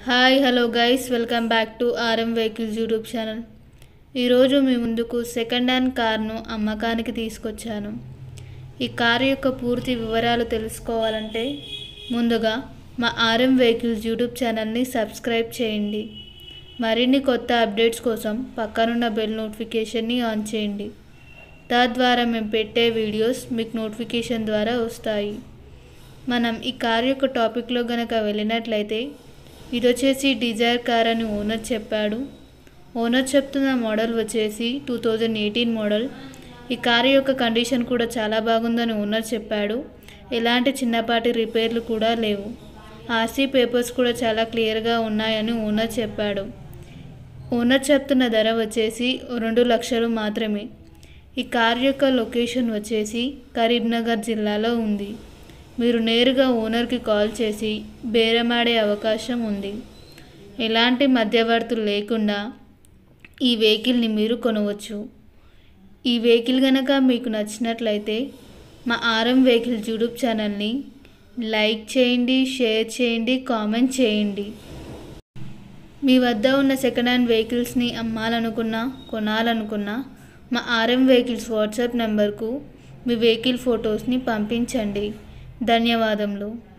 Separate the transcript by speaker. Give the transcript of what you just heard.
Speaker 1: hi hello guys welcome back to RM vehicles YouTube channel ఈరోజు మీ ముందుకు second hand కార్ను అమ్మకానికి తీసుకొచ్చాను ఈ కారు యొక్క పూర్తి వివరాలు తెలుసుకోవాలంటే ముందుగా మా ఆర్ఎం వెహికల్స్ యూట్యూబ్ ఛానల్ని సబ్స్క్రైబ్ చేయండి మరిన్ని కొత్త అప్డేట్స్ కోసం పక్కనున్న బెల్ నోటిఫికేషన్ని ఆన్ చేయండి తద్వారా మేము పెట్టే వీడియోస్ మీకు నోటిఫికేషన్ ద్వారా వస్తాయి మనం ఈ కార్ యొక్క టాపిక్లో గనక వెళ్ళినట్లయితే ఇది వచ్చేసి డిజైర్ కార్ అని ఓనర్ చెప్పాడు ఓనర్ చెప్తున్న మోడల్ వచ్చేసి టూ థౌజండ్ ఎయిటీన్ మోడల్ ఈ కారు యొక్క కండిషన్ కూడా చాలా బాగుందని ఓనర్ చెప్పాడు ఎలాంటి చిన్నపాటి రిపేర్లు కూడా లేవు ఆర్సీ పేపర్స్ కూడా చాలా క్లియర్గా ఉన్నాయని ఓనర్ చెప్పాడు ఓనర్ చెప్తున్న ధర వచ్చేసి రెండు లక్షలు మాత్రమే ఈ కార్ యొక్క లొకేషన్ వచ్చేసి కరీంనగర్ జిల్లాలో ఉంది మీరు నేరుగా ఓనర్కి కాల్ చేసి బేరమాడే అవకాశం ఉంది ఎలాంటి మధ్యవర్తులు లేకుండా ఈ వెహికల్ని మీరు కొనవచ్చు ఈ వెహికల్ కనుక మీకు నచ్చినట్లయితే మా ఆర్ఎం వెహికల్స్ యూట్యూబ్ ఛానల్ని లైక్ చేయండి షేర్ చేయండి కామెంట్ చేయండి మీ వద్ద ఉన్న సెకండ్ హ్యాండ్ వెహికల్స్ని అమ్మాలనుకున్నా కొనాలనుకున్నా మా ఆర్ఎం వెహికల్స్ వాట్సాప్ నెంబర్కు మీ వెహికల్ ఫొటోస్ని పంపించండి ధన్యవాదములు